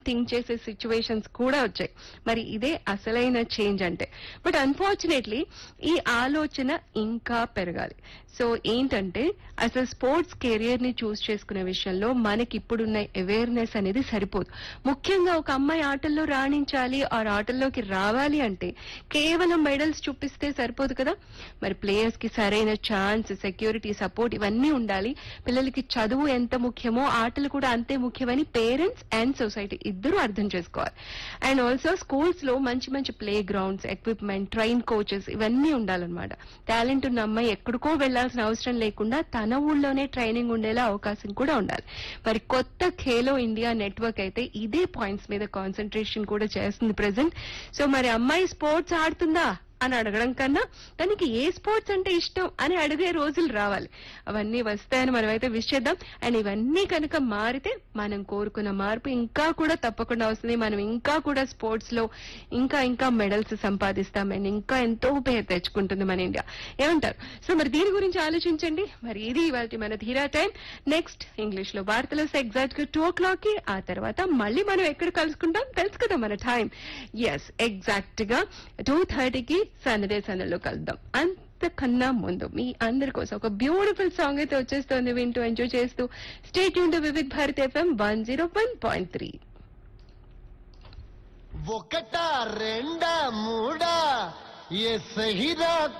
think చేసే situations కూడా వచ్చాయి మరి ఇదే అసలైన చేంజ్ అంటే బట్ అన్ఫార్చునేట్లీ ఈ ఆలోచన ఇంకా పెరగాలి సో ఏంటంటే అసలు స్పోర్ట్స్ కెరియర్ ని చూస్ చేసుకునే విషయంలో మనకి ఇప్పుడున్న అవేర్నెస్ అనేది సరిపోదు ముఖ్యంగా ఒక అమ్మాయి ఆటల్లో రాణించాలి ఆ ఆటల్లోకి రావాలి అంటే కేవలం మెడల్స్ చూపిస్తే సరిపోదు కదా మరి ప్లేయర్స్ కి సరైన ఛాన్స్ సెక్యూరిటీ సపోర్ట్ ఇవన్నీ ఉండాలి పిల్లలకి చదువు ఎంత ముఖ్యమో ఆటలు కూడా అంతే ముఖ్యమని పేరెంట్స్ అండ్ సొసైటీ ఇద్దరూ అర్థం చేసుకోవాలి అండ్ ఆల్సో స్కూల్స్ లో మంచి మంచి play grounds equipment train coaches ఇవన్నీ ఉండాలన్నమాట టాలెంట్ ఉన్న అమ్మాయి ఎక్కడికో వెళ్లాల్సిన అవసరం లేకుండా తన ఊళ్ళోనే ట్రైనింగ్ ఉండేలా అవకాశం కూడా ఉండాలి మరి కొత్త ఖేలో ఇండియా నెట్వర్క్ అయితే ఇదే పాయింట్స్ మీద కాన్సన్ట్రేషన్ కూడా చేస్తుంది ప్రెసెంట్ సో మరి అమ్మాయి స్పోర్ట్స్ ఆడుతుందా అని అడగడం కన్నా తనకి ఏ స్పోర్ట్స్ అంటే ఇష్టం అని అడిగే రోజులు రావాలి అవన్నీ వస్తాయని మనం అయితే విష్ చేద్దాం అండ్ ఇవన్నీ కనుక మారితే మనం కోరుకున్న మార్పు ఇంకా కూడా తప్పకుండా వస్తుంది మనం ఇంకా కూడా స్పోర్ట్స్ లో ఇంకా ఇంకా మెడల్స్ సంపాదిస్తాం అండ్ ఇంకా ఎంతో పేరు తెచ్చుకుంటుంది మన ఇండియా ఏమంటారు సో మరి దీని గురించి ఆలోచించండి మరి ఇది ఇవాళ మన ధీరా టైం నెక్స్ట్ ఇంగ్లీష్ లో వార్తలు ఎగ్జాక్ట్ గా టూ ఓ క్లాక్ కి ఆ తర్వాత మళ్ళీ మనం ఎక్కడ కలుసుకుంటాం తెలుసు కదా మన టైం ఎస్ ఎగ్జాక్ట్ గా టూ థర్టీకి సందడే సందడిలో కలుద్దాం అంతకన్నా ముందు మీ అందరి కోసం ఒక బ్యూటిఫుల్ సాంగ్ అయితే వచ్చేస్తుంది వింటూ ఎంజాయ్ చేస్తూ స్టేట్ యూన్ Vividh Bharat FM one zero one point three ఒకటా రెండా మూడా ఏ సహిరా